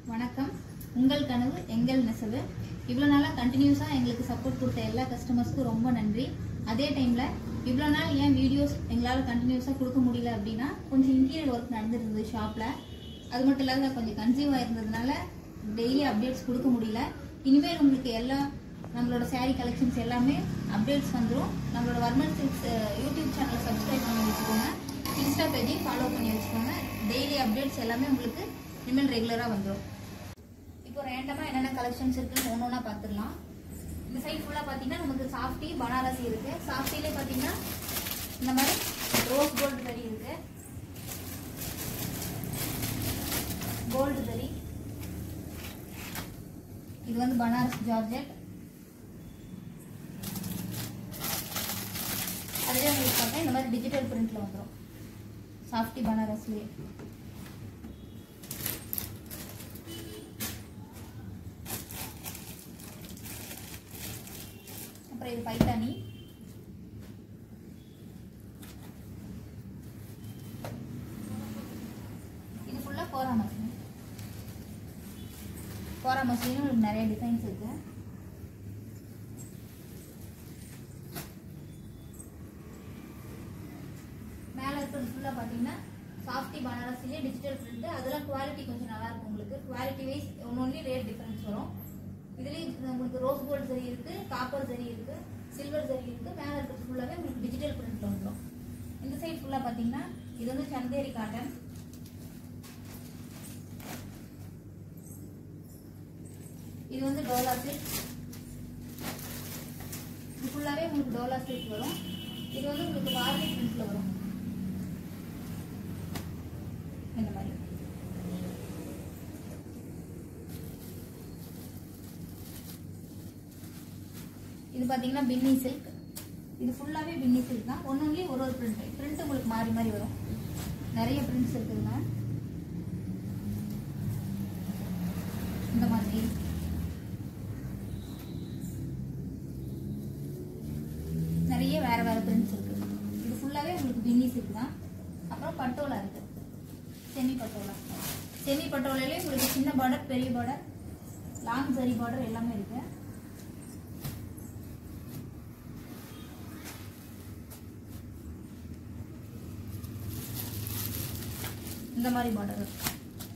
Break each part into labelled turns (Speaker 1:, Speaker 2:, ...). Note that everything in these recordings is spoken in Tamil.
Speaker 1: வணக்கம் உங்கள் கனவு எங்கள் நெசவு இவ்வளோ நாளாக கண்டினியூஸாக எங்களுக்கு சப்போர்ட் கொடுத்த எல்லா கஸ்டமர்ஸ்க்கும் ரொம்ப நன்றி அதே டைமில் இவ்வளோ நாள் ஏன் வீடியோஸ் எங்களால் கண்டினியூஸாக கொடுக்க முடியல அப்படின்னா கொஞ்சம் இன்டீரியர் ஒர்க் நடந்துட்டு இருந்தது ஷாப்பில் அது மட்டும் இல்லாத கொஞ்சம் கன்சீவ் ஆயிருந்ததுனால டெய்லி அப்டேட்ஸ் கொடுக்க முடியல இனிமேல் உங்களுக்கு எல்லா நம்மளோட saree கலெக்ஷன்ஸ் எல்லாமே அப்டேட்ஸ் வந்துடும் நம்மளோட வர்மன் சில்க்ஸ் யூடியூப் சேனலை சப்ஸ்கிரைப் பண்ணி வச்சுக்கோங்க இன்ஸ்டா பேஜையும் ஃபாலோ பண்ணி வச்சுக்கோங்க டெய்லி அப்டேட்ஸ் எல்லாமே உங்களுக்கு இனிமேல் ரெகுலராக வந்துடும் இப்போ ரேண்டமாக என்னென்ன கலெக்ஷன்ஸ் இருக்குன்னு ஒன்று ஒன்றா பார்த்துடலாம் இந்த சைட் ஃபுல்லாக பார்த்தீங்கன்னா நமக்கு சாஃப்டி பனாரசி இருக்கு சாஃப்டிலே பார்த்தீங்கன்னா இந்த மாதிரி ரோஸ் கோல்டு தறி இருக்கு கோல்டு தறி இது வந்து பனாரஸ் ஜார்ஜெட் அதுவே உங்களுக்கு பார்த்தா இந்த மாதிரி டிஜிட்டல் பிரிண்ட்ல வந்துடும் சாஃப்டி பனாரஸ்லேயே அப்புறம் இது பைத்தானி இது ஃபுல்லாக கோரா மசின் கோரா மசின் உங்களுக்கு நிறைய டிசைன்ஸ் இருக்கு மேலே இருக்கிறது ஃபுல்லாக பார்த்தீங்கன்னா சாஃப்டி பனாரஸ்லேயே டிஜிட்டல் பிரிண்ட் அதெல்லாம் குவாலிட்டி கொஞ்சம் நல்லா இருக்கும் உங்களுக்கு குவாலிட்டி வைஸ் ஒன்று ஒன்லி ரேட் டிஃப்ரென்ஸ் வரும் இதுலேயும் உங்களுக்கு ரோஸ் கோல்டு சரி இருக்கு காப்பர் சரி இருக்கு சில்வர் சரி இருக்கு மேலே இருக்கிறது ஃபுல்லாகவே உங்களுக்கு டிஜிட்டல் பிரிண்ட் வந்துடும் இந்த சைடு ஃபுல்லாக பார்த்தீங்கன்னா இது வந்து சந்தேரி காட்டன் இது வந்து டோலா சில்க் இது ஃபுல்லாகவே உங்களுக்கு டோலா சில்க் வரும் இது வந்து உங்களுக்கு வார்லி பிரிண்ட்ல வரும் இந்த மாதிரி இது பார்த்தீங்கன்னா பின்னி சில்க் இது ஃபுல்லாகவே பின்னி சில்க் தான் ஒன்று ஒன்லி ஒரு ஒரு பிரிண்ட் பிரிண்ட் உங்களுக்கு மாறி மாறி வரும் நிறைய பிரிண்ட்ஸ் இருக்குதுங்க இந்த மாதிரி நிறைய வேற வேற பிரிண்ட்ஸ் இருக்கு இது ஃபுல்லாகவே உங்களுக்கு பின்னி சில்க் தான் அப்புறம் பட்டோலா இருக்கு செமி பட்டோலா செமி பட்டோலாலே உங்களுக்கு சின்ன பார்டர் பெரிய பார்டர் லாங் சரி பார்டர் எல்லாமே இருக்கு இந்த மாதிரி பார்டர் இருக்கு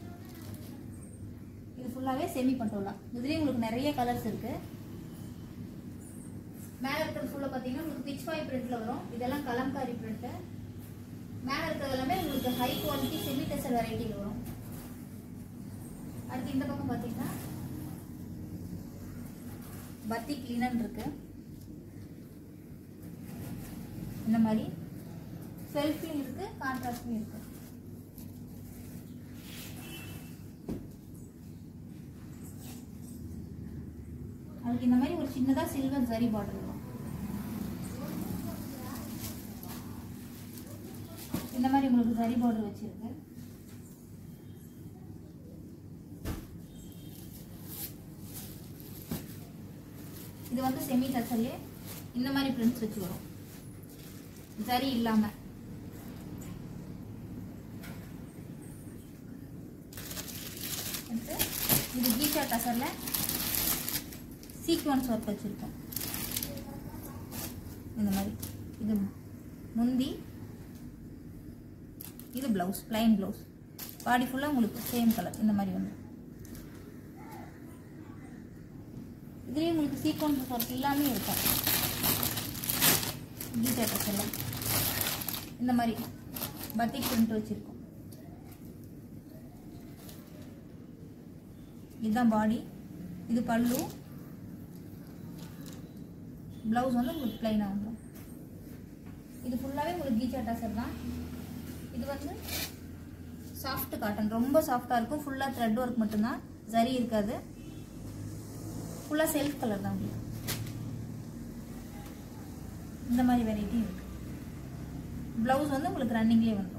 Speaker 1: இது ஃபுல்லாகவே செமி பட்டோலா இதுலேயும் உங்களுக்கு நிறைய கலர்ஸ் இருக்கு மேலே இருக்கிறது ஃபுல்லாக பார்த்தீங்கன்னா உங்களுக்கு பிச் பாய் பிரிண்ட்ல வரும் இதெல்லாம் கலம்காரி பிரிண்ட் மேலே இருக்கிறது எல்லாமே உங்களுக்கு ஹை குவாலிட்டி செமி டெசர் வெரைட்டியில் வரும் அடுத்து இந்த பக்கம் பார்த்தீங்கன்னா பத்தி கிளீனன் இருக்கு இந்த மாதிரி செல்ஃபியும் இருக்கு கான்ட்ராஸ்டும் இருக்கு அதுக்கு இந்த மாதிரி ஒரு சின்னதா சில்வர் ஜரி பார்டர் வரும் இந்த மாதிரி உங்களுக்கு ஜரி பார்டர் வச்சிருக்கு இது வந்து செமி டச்சர்லே இந்த மாதிரி பிரிண்ட்ஸ் வச்சு வரும் ஜரி இல்லாம அடுத்து இது கீச்சா டசர்ல சீக்வன்ஸ் ஒர்க் வச்சுருக்கோம் இந்த மாதிரி இது முந்தி இது ப்ளவுஸ் ப்ளைன் ப்ளவுஸ் பாடி ஃபுல்லாக உங்களுக்கு சேம் கலர் இந்த மாதிரி வந்து இதுலேயும் உங்களுக்கு சீக்வன்ஸ் ஒர்க் எல்லாமே இருக்கும் டீட்டெயில்ஸ் எல்லாம் இந்த மாதிரி பத்திக் பிரிண்ட் வச்சுருக்கோம் இதுதான் பாடி இது பல்லு ப்ளவுஸ் வந்து உங்களுக்கு பிளைனாக வந்துடும் இது ஃபுல்லாகவே உங்களுக்கு கீச்சா டசர் தான் இது வந்து சாஃப்ட் காட்டன் ரொம்ப சாஃப்டாக இருக்கும் ஃபுல்லாக த்ரெட் ஒர்க் மட்டும்தான் ஜரி இருக்காது ஃபுல்லாக செல்ஃப் கலர் தான் உங்களுக்கு இந்த மாதிரி வெரைட்டி இருக்கு ப்ளவுஸ் வந்து உங்களுக்கு ரன்னிங்லேயே வந்துடும்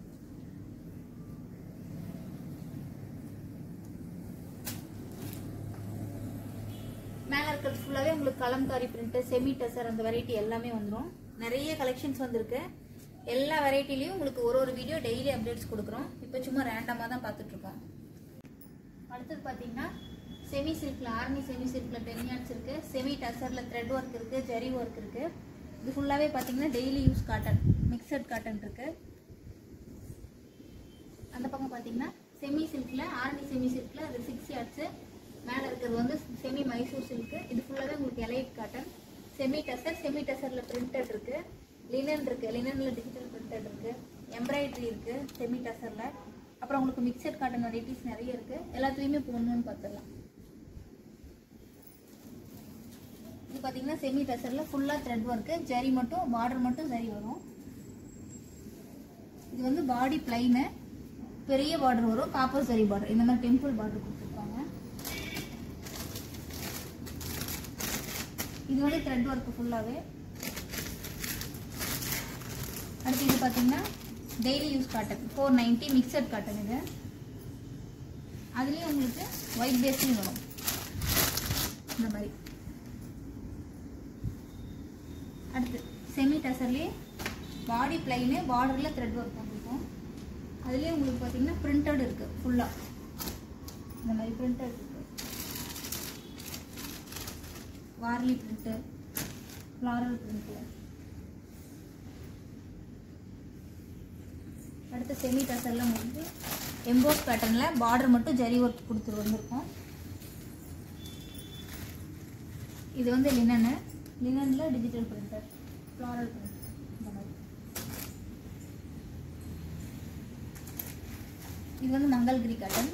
Speaker 1: மேலே இருக்கிறது ஃபுல்லாகவே உங்களுக்கு கலம்காரி பிரிண்ட் செமி டசர் அந்த வெரைட்டி எல்லாமே வந்துடும் நிறைய கலெக்ஷன்ஸ் வந்திருக்கு எல்லா வெரைட்டிலையும் உங்களுக்கு ஒரு ஒரு வீடியோ டெய்லி அப்டேட்ஸ் கொடுக்குறோம் இப்போ சும்மா ரேண்டமாக தான் பார்த்துட்டு இருக்கோம் அடுத்தது பார்த்தீங்கன்னா செமி சில்கில் ஆர்மி செமி சில்கில் டென் யார்ட்ஸ் இருக்குது செமி டசரில் த்ரெட் ஒர்க் இருக்குது ஜெரி ஒர்க் இருக்குது இது ஃபுல்லாகவே பார்த்தீங்கன்னா daily use cotton mixed cotton இருக்குது அந்த பக்கம் பார்த்தீங்கன்னா செமி சில்கில் ஆர்மி செமி சில்கில் அது சிக்ஸ் யார்ட்ஸு மேலே இருக்கிறது வந்து செமி மைசூர் சில்க்கு இது ஃபுல்லாகவே உங்களுக்கு elite cotton semi tussar semi டசரில் பிரிண்டட் இருக்குது லினன் இருக்குது லினனில் டிஜிட்டல் பிரிண்டட் இருக்குது எம்ப்ராய்டரி இருக்குது செமி டசரில் அப்புறம் உங்களுக்கு மிக்சட் காட்டன் வெரைட்டிஸ் நிறைய இருக்குது எல்லாத்துலேயுமே போடணும்னு பார்த்துடலாம் இது பார்த்தீங்கன்னா செமி டசரில் ஃபுல்லாக த்ரெட் ஒர்க்கு ஜரி மட்டும் பார்டர் மட்டும் ஜரி வரும் இது வந்து பாடி பிளைனு பெரிய பார்டர் வரும் காப்பர் சரி பார்டர் இந்த மாதிரி டெம்பிள் பார்டர் கொடுத்துருப்பாங்க இது வந்து த்ரெட் ஒர்க் ஃபுல்லாகவே அடுத்து இது பார்த்தீங்கன்னா daily use cotton four ninety mixed cotton இது அதுலேயும் உங்களுக்கு ஒயிட் பேஸ்லையும் வரும் இந்த மாதிரி அடுத்து செமி டசர்லேயே பாடி பிளைனு பார்டரில் த்ரெட் ஒர்க் பண்ணிருக்கோம் அதுலேயே உங்களுக்கு பார்த்தீங்கன்னா பிரிண்டட் இருக்குது ஃபுல்லாக இந்த மாதிரி பிரிண்டட் இருக்குது வார்லி பிரிண்ட்டு ஃப்ளாரல் பிரிண்ட்டு அடுத்து செமி டசரில் உங்களுக்கு எம்போஸ் பேட்டர்னில் பார்டர் மட்டும் ஜரி ஒர்க் கொடுத்துட்டு வந்திருக்கோம் இது வந்து லினனு லினனில் டிஜிட்டல் பிரிண்டர் ஃப்ளாரல் பிரிண்ட் இந்த மாதிரி இது வந்து மங்கள்கிரி காட்டன்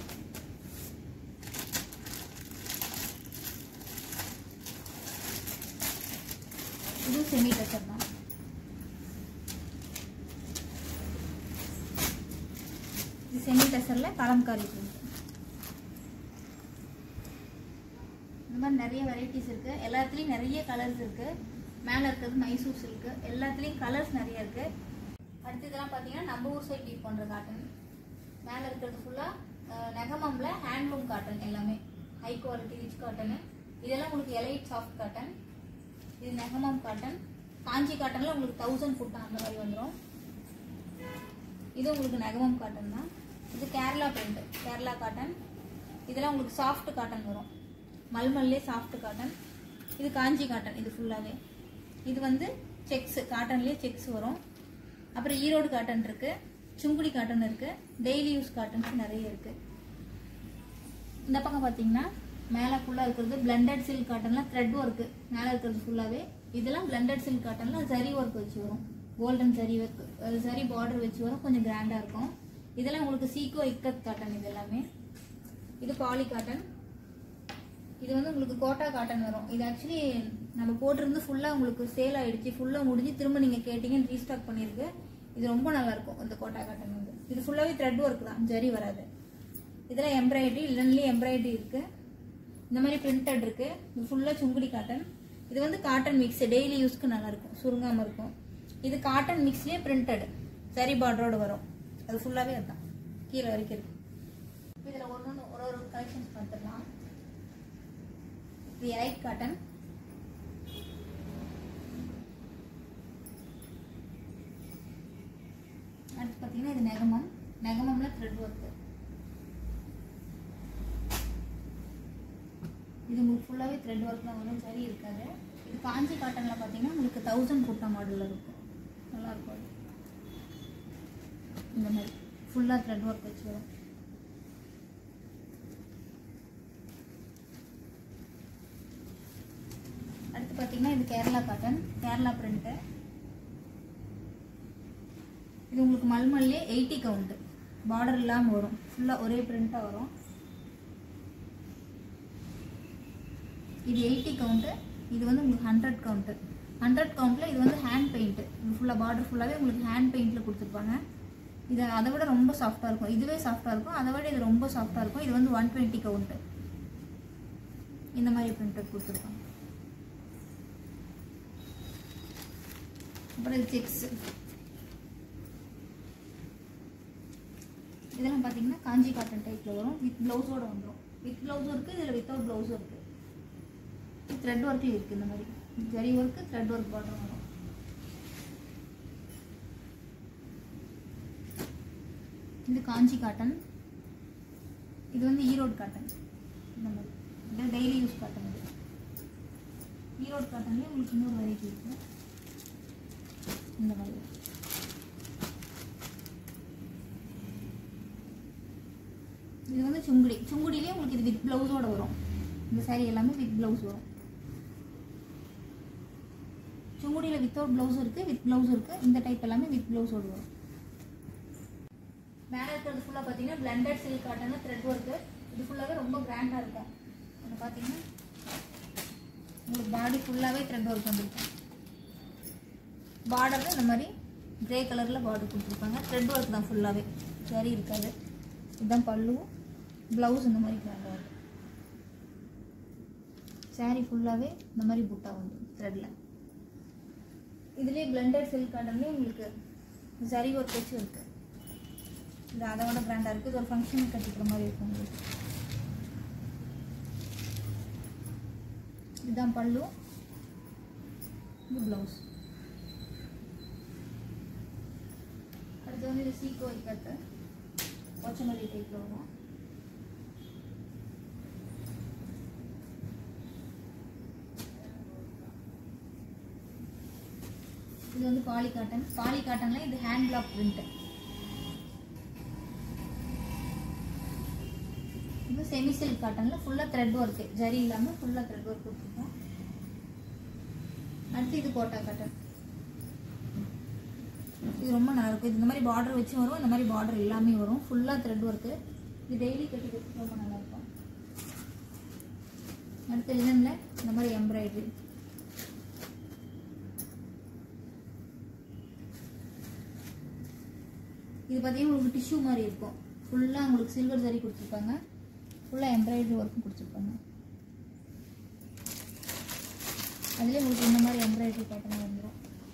Speaker 1: இது செமி டச்சர் தான் இது செமி டச்சரில் கலம்காரி பிரிண்ட் இந்த மாதிரி நிறைய வெரைட்டிஸ் இருக்கு எல்லாத்துலேயும் நிறைய கலர்ஸ் இருக்கு மேலே இருக்கிறது மைசூர் சில்க்கு எல்லாத்துலேயும் கலர்ஸ் நிறைய இருக்கு அடுத்து இதெல்லாம் பார்த்தீங்கன்னா நம்ம ஊர் சைட் யூஸ் பண்ணுற காட்டன் மேலே இருக்கிறது ஃபுல்லாக நெகமம்ல ஹேண்ட்லூம் காட்டன் எல்லாமே ஹை குவாலிட்டி ரிச் காட்டனு இதெல்லாம் உங்களுக்கு எலைட் சாஃப்ட் காட்டன் இது நெகமம் காட்டன் காஞ்சி காட்டனில் உங்களுக்கு தௌசண்ட் ஃபுட் அந்த மாதிரி வந்துடும் இது உங்களுக்கு நெகமம் காட்டன் தான் இது கேரளா பிரிண்ட் கேரளா காட்டன் இதெல்லாம் உங்களுக்கு சாஃப்ட் காட்டன் வரும் மல்மல்லே சாஃப்ட் காட்டன் இது காஞ்சி காட்டன் இது ஃபுல்லாகவே இது வந்து செக்ஸ் காட்டன்லேயே செக்ஸ் வரும் அப்புறம் ஈரோடு காட்டன் இருக்கு சுங்குடி காட்டன் இருக்கு டெய்லி யூஸ் காட்டன்ஸ் நிறைய இருக்கு இந்த பக்கம் பார்த்தீங்கன்னா மேலே ஃபுல்லாக இருக்கிறது பிளண்டட் சில்க் காட்டனில் த்ரெட் ஒர்க்கு மேலே இருக்கிறது ஃபுல்லாகவே இதெல்லாம் பிளண்டட் சில்க் காட்டனில் ஜரி ஒர்க் வச்சு வரும் golden zari work zari border வச்சு வரும் கொஞ்சம் கிராண்டாக இருக்கும் இதெல்லாம் உங்களுக்கு சீக்கோ இக்கத் காட்டன் இது எல்லாமே இது பாலி காட்டன் இது வந்து உங்களுக்கு கோட்டா காட்டன் வரும் இது ஆக்சுவலி நம்ம போட்டிருந்து ஃபுல்லாக உங்களுக்கு சேல் ஆயிடுச்சு ஃபுல்லாக முடிஞ்சு திரும்ப நீங்கள் கேட்டீங்கன்னு ரீஸ்டாக் பண்ணியிருக்கு இது ரொம்ப நல்லா இருக்கும் இந்த கோட்டா காட்டன் வந்து இது ஃபுல்லாகவே த்ரெட் ஒர்க் தான் ஜரி வராது இதில் எம்ப்ராய்டரி இல்லன்லேயே எம்ப்ராய்டரி இருக்கு இந்த மாதிரி பிரிண்டட் இருக்கு இது ஃபுல்லாக சுங்குடி காட்டன் இது வந்து காட்டன் மிக்ஸ் டெய்லி யூஸ்க்கு நல்லா இருக்கும் சுருங்காமல் இருக்கும் இது காட்டன் மிக்ஸ்லேயே பிரிண்டட் சரி பார்டரோட வரும் அது ஃபுல்லாகவே அதுதான் கீழே வரைக்கும் இருக்கு இதில் ஒன்று ஒன்று ஒரு ஒரு கலெக்ஷன்ஸ் பார்த்துடலாம் இது எலைட் காட்டன் அடுத்து பார்த்தீங்கன்னா இது நெகமம் நெகமம்ல த்ரெட் ஒர்க்கு இது உங்களுக்கு ஃபுல்லாகவே த்ரெட் ஒர்க்லாம் வரும் சரி இருக்காது இது காஞ்சி காட்டனில் பார்த்தீங்கன்னா உங்களுக்கு தௌசண்ட் குட்டா மாடலில் இருக்கும் நல்லா இருக்கும் அது. இந்த மாதிரி ஃபுல்லாக த்ரெட் ஒர்க் வச்சு வரும் அடுத்து பார்த்தீங்கன்னா இது கேரளா காட்டன் கேரளா பிரிண்ட்டு இது உங்களுக்கு மல்மல்லே எயிட்டி கவுண்ட்டு பார்டர் இல்லாமல் வரும் ஃபுல்லாக ஒரே பிரிண்ட்டாக வரும் இது எயிட்டி கவுண்ட்டு இது வந்து உங்களுக்கு ஹண்ட்ரட் கவுண்ட்டு ஹண்ட்ரட் கவுண்ட்டில் இது வந்து ஹேண்ட் பெயிண்ட்டு இது ஃபுல்லாக பார்டர் ஃபுல்லாகவே உங்களுக்கு ஹேண்ட் பெயிண்டில் கொடுத்துருப்பாங்க இது அதை விட ரொம்ப சாஃப்டாக இருக்கும் இதுவே சாஃப்டாக இருக்கும் அதை விட இது ரொம்ப சாஃப்டாக இருக்கும் இது வந்து ஒன் டுவெண்ட்டி கவுண்ட்டு இந்த மாதிரி பிரிண்டட் கொடுத்துருப்பாங்க அப்புறம் இது செக்ஸ் இதெல்லாம் பார்த்தீங்கன்னா காஞ்சி காட்டன் டைப்பில் வரும் வித் ப்ளவுஸோட வந்துடும் வித் ப்ளவுஸும் இருக்குது இதில் வித்தவுட் ப்ளவுஸும் இருக்குது த்ரெட் ஒர்க்கில் இருக்குது இந்த மாதிரி zari work thread work border வரும் இது காஞ்சி காட்டன் இது வந்து ஈரோடு காட்டன் இந்த மாதிரி இது டெய்லி யூஸ் காட்டன் இது ஈரோடு காட்டன்லேயே உங்களுக்கு இன்னொரு வெரைட்டி இருக்கு இந்த மாதிரி இது வந்து சுங்குடி சுங்குடியிலே உங்களுக்கு இது வித் ப்ளவுஸோட வரும் இந்த saree எல்லாமே வித் ப்ளவுஸ் வரும் சுங்குடியில் வித்தவுட் ப்ளவுஸ் இருக்குது வித் ப்ளவுஸ் இருக்குது இந்த டைப் எல்லாமே வித் ப்ளவுஸோட வரும் மேலே இருக்கிறது ஃபுல்லாக பார்த்தீங்கன்னா blended silk cotton thread work இது ஃபுல்லாகவே ரொம்ப கிராண்டாக இருக்கும் அது பார்த்தீங்கன்னா உங்களுக்கு பாடி ஃபுல்லாகவே த்ரெட் ஒர்க் வந்துருக்கும் பார்டரில் இந்த மாதிரி கிரே கலரில் பார்டர் கொடுத்துருப்பாங்க த்ரெட் ஒர்க் தான் ஃபுல்லாகவே சரி இருக்காது இதுதான் பல்லு ப்ளவுஸ் இந்த மாதிரி கிராண்டாக இருக்கும் saree ஃபுல்லாகவே இந்த மாதிரி புட்டா வந்துடும் த்ரெட்டில் இதுலேயே பிளண்டட் சில்க் காட்டன்லேயே உங்களுக்கு சரி ஒர்க் வச்சு இருக்குது இது அதை விட பிராண்டாக இருக்குது இது ஒரு ஃபங்க்ஷனுக்கு கட்டிக்கிற மாதிரி இருக்கும் உங்களுக்கு இதுதான் பல்லு இது ப்ளவுஸ் அடுத்து வந்து இது சீக்கோ வைக்கிறது கொச்சமல்லி டைப்பில் வரும் இது வந்து பாலி காட்டன் பாலி காட்டன்ல இது ஹேண்ட் பிளாக் பிரிண்ட் இது செமி சில்க் காட்டன்ல ஃபுல்லா த்ரெட் ஒர்க் ஜரி இல்லாம ஃபுல்லா த்ரெட் ஒர்க் கொடுத்துருக்கோம் அடுத்து இது கோட்டா காட்டன் இது ரொம்ப நல்லா இருக்கும் இது இந்த மாதிரி பார்டர் வச்சு வரும் இந்த மாதிரி பார்டர் எல்லாமே வரும் ஃபுல்லா த்ரெட் ஒர்க்கு இது டெய்லி கட்டி கொடுத்து ரொம்ப நல்லா இருக்கும் அடுத்து லினன்ல இந்த மாதிரி எம்ப்ராய்டரி இது பார்த்தீங்கன்னா உங்களுக்கு டிஷ்யூ மாதிரி இருக்கும் ஃபுல்லாக உங்களுக்கு சில்வர் ஜரி கொடுத்துருப்பாங்க ஃபுல்லாக எம்ப்ராய்டரி ஒர்க்கும் கொடுத்துருப்பாங்க அதுலேயே உங்களுக்கு இந்த மாதிரி எம்ப்ராய்டரி பேட்டர்ன் வந்துடும்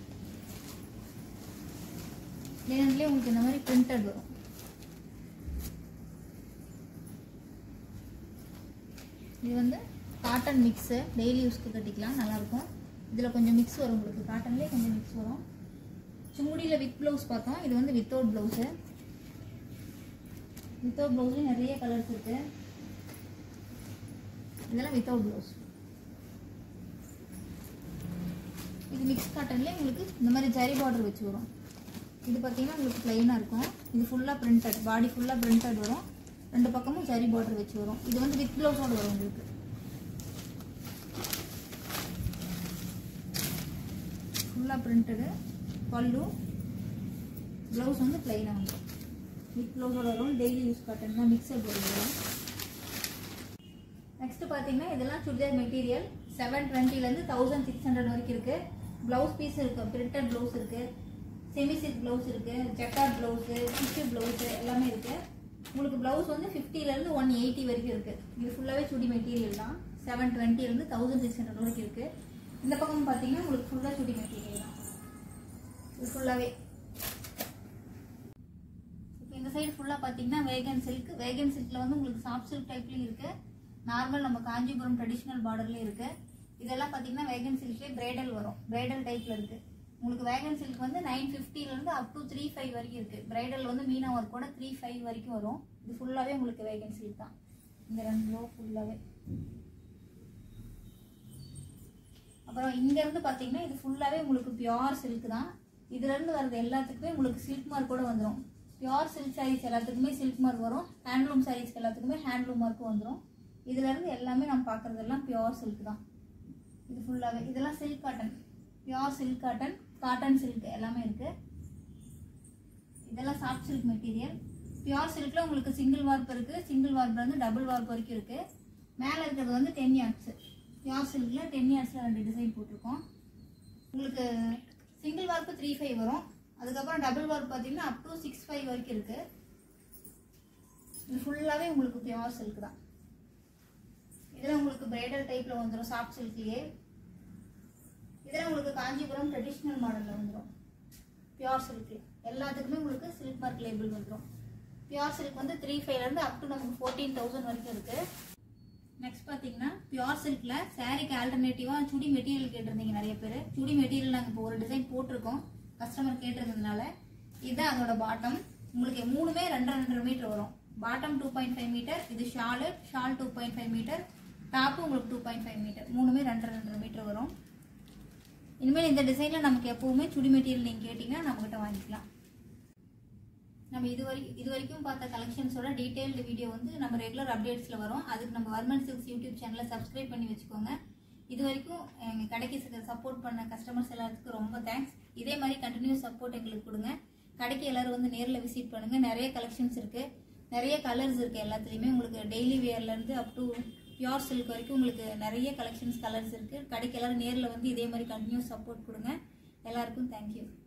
Speaker 1: லேனன்லேயே உங்களுக்கு இந்த மாதிரி பிரிண்டட் வரும் இது வந்து காட்டன் மிக்ஸு டெய்லி யூஸ்க்கு கட்டிக்கலாம் நல்லாயிருக்கும் இதில் கொஞ்சம் மிக்ஸ் வரும் உங்களுக்கு காட்டன்லேயே கொஞ்சம் மிக்ஸ் வரும் சுங்குடியில் வித் ப்ளவுஸ் பார்த்தோம் இது வந்து வித்தவுட் ப்ளவுஸு வித்தவுட் ப்ளவுஸ்லேயும் நிறைய கலர்ஸ் இருக்கு இதெல்லாம் வித்தவுட் ப்ளவுஸ் இது மிக்ஸ் காட்டன்லேயே உங்களுக்கு இந்த மாதிரி ஜரி பார்டர் வச்சு வரும் இது பார்த்தீங்கன்னா உங்களுக்கு ப்ளைனாக இருக்கும் இது ஃபுல்லாக பிரிண்டட் பாடி ஃபுல்லாக பிரிண்டட் வரும் ரெண்டு பக்கமும் ஜரி பார்டர் வச்சு வரும் இது வந்து வித் ப்ளவுஸோட வரும் உங்களுக்கு ஃபுல்லாக பிரிண்டடு பல்லு ப்ளவுஸ் வந்து பிளைனாக வந்துடும் வித் ப்ளவுஸோட வரும் டெய்லி யூஸ் காட்டன் தான் மிக்சட் வரும் நெக்ஸ்ட் பார்த்தீங்கன்னா இதெல்லாம் சுடிதார் மெட்டீரியல் செவன் டுவெண்ட்டிலேருந்து தௌசண்ட் சிக்ஸ் ஹண்ட்ரட் வரைக்கும் இருக்கு ப்ளவுஸ் பீஸ் இருக்கு பிரிண்டட் ப்ளவுஸ் இருக்கு செமி சில்க் ப்ளவுஸ் இருக்கு ஜக்கார்ட் ப்ளவுஸு டிஷ்யூ ப்ளவுஸு எல்லாமே இருக்கு உங்களுக்கு ப்ளவுஸ் வந்து 50 ல இருந்து ஒன் எயிட்டி வரைக்கும் இருக்கு இது ஃபுல்லாகவே சுடி மெட்டீரியல் தான் செவன் டுவெண்ட்டிலேருந்து தௌசண்ட் சிக்ஸ் ஹண்ட்ரட் வரைக்கும் இருக்கு இந்த பக்கம் பார்த்தீங்கன்னா உங்களுக்கு ஃபுல்லாக சுடி மெட்டீரியல் தான் இது ஃபுல்லாகவே இப்போ இந்த சைடு ஃபுல்லாக பார்த்தீங்கன்னா வேகன் சில்க் வேகன் சில்கில் வந்து உங்களுக்கு சாஃப்ட் சில்க் டைப்லேயும் இருக்கு நார்மல் நம்ம காஞ்சிபுரம் ட்ரெடிஷ்னல் பார்டர்லேயும் இருக்கு இதெல்லாம் பார்த்தீங்கன்னா வேகன் சில்க்லேயே பிரைடல் வரும் பிரைடல் டைப்பில் இருக்கு உங்களுக்கு வேகன் சில்க் வந்து நைன் இருந்து அப் டு த்ரீ ஃபைவ் வரைக்கும் இருக்கு பிரைடல் வந்து மீனா ஒர்க்கோட த்ரீ ஃபைவ் வரைக்கும் வரும் இது ஃபுல்லாகவே உங்களுக்கு வேகன் சில்க் தான் இந்த ரெண்டு ரோ ஃபுல்லாகவே அப்புறம் இங்க இருந்து பாத்தீங்கன்னா இது ஃபுல்லாவே உங்களுக்கு பியோர் சில்க் தான் இதுல இருந்து வர்றது எல்லாத்துக்குமே உங்களுக்கு சில்க் மார்க் கூட வந்துடும் பியோர் சில்க் சாரீஸ் எல்லாத்துக்குமே சில்க் மார்க் வரும் ஹேண்ட்லூம் சாரீஸ் எல்லாத்துக்குமே ஹேண்ட்லூம் மார்க் வந்துடும் இதுல இருந்து எல்லாமே நம்ம பார்க்கறதெல்லாம் பியோர் சில்க் தான் இது ஃபுல்லாவே இதெல்லாம் silk cotton pure silk cotton cotton silk எல்லாமே இருக்கு இதெல்லாம் சாஃப்ட் சில்க் மெட்டீரியல் பியோர் சில்க்ல உங்களுக்கு சிங்கிள் வார்ப் இருக்கு சிங்கிள் வார்ப்ல இருந்து டபுள் வார்ப் வரைக்கும் இருக்கு மேல இருக்கிறது வந்து டென் யார்ட்ஸ் பியோர் சில்க்ல டென் யார்ட்ஸ்ல ரெண்டு டிசைன் போட்டிருக்கோம் உங்களுக்கு சிங்கிள் வார்ப்பு த்ரீ ஃபைவ் வரும் அதுக்கப்புறம் டபுள் வார்ப் பார்த்தீங்கன்னா அப் டு சிக்ஸ் ஃபைவ் வரைக்கும் இருக்கு இது ஃபுல்லாகவே உங்களுக்கு பியோர் சில்க் தான் இதில் உங்களுக்கு பிரைடல் டைப்ல வந்துடும் சாஃப்ட் சில்க்லயே இதில் உங்களுக்கு காஞ்சிபுரம் ட்ரெடிஷ்னல் மாடலில் வந்துடும் பியோர் சில்க் எல்லாத்துக்குமே உங்களுக்கு சில்க் மார்க் லேபிள் வந்துடும் பியோர் சில்க் வந்து த்ரீ ஃபைவ்லேருந்து அப் டு நமக்கு ஃபோர்டீன் தௌசண்ட் வரைக்கும் இருக்கு நெக்ஸ்ட் பார்த்தீங்கன்னா பியோர் சில்க்ல சாரிக்கு ஆல்டர்னேட்டிவாக சுடி மெட்டீரியல் கேட்டிருந்தீங்க நிறைய பேர் சுடி மெட்டீரியல் நாங்கள் இப்போ ஒரு டிசைன் போட்டிருக்கோம் கஸ்டமர் கேட்டிருந்ததுனால இதுதான் அதோட பாட்டம் உங்களுக்கு மூணுமே ரெண்டரை ரெண்டரை மீட்டர் வரும் bottom two point five metre இது shawl shawl two point five metre top உங்களுக்கு டூ பாயிண்ட் ஃபைவ் மீட்டர் மூணுமே ரெண்டரை ரெண்டரை மீட்டர் வரும் இனிமேல் இந்த டிசைனில் நமக்கு எப்பவுமே சுடி மெட்டீரியல் நீங்கள் கேட்டிங்கன்னா நம்மக்கிட்ட வாங்கிக்கலாம் நம்ம இது வரைக்கும் இது வரைக்கும் பார்த்த கலெக்ஷன்ஸோட டீடைல்டு வீடியோ வந்து நம்ம ரெகுலர் அப்டேட்ஸில் வரும் அதுக்கு நம்ம வர்மன் சில்க்ஸ் யூடியூப் சேனலை சப்ஸ்கிரைப் பண்ணி வச்சுக்கோங்க இது வரைக்கும் எங்கள் கடைக்கு சப்போர்ட் பண்ண கஸ்டமர்ஸ் எல்லாத்துக்கும் ரொம்ப தேங்க்ஸ் இதே மாதிரி கண்டினியூஸ் சப்போர்ட் எங்களுக்கு கொடுங்க கடைக்கு எல்லாரும் வந்து நேரில் விசிட் பண்ணுங்க நிறைய கலெக்ஷன்ஸ் இருக்கு நிறைய கலர்ஸ் இருக்கு எல்லாத்துலேயுமே உங்களுக்கு டெய்லி வேர்லேருந்து அப் டு பியோர் சில்க் வரைக்கும் உங்களுக்கு நிறைய கலெக்ஷன்ஸ் கலர்ஸ் இருக்கு கடைக்கு எல்லாரும் நேரில் வந்து இதே மாதிரி கண்டினியூஸ் சப்போர்ட் கொடுங்க எல்லாருக்கும் தேங்க்யூ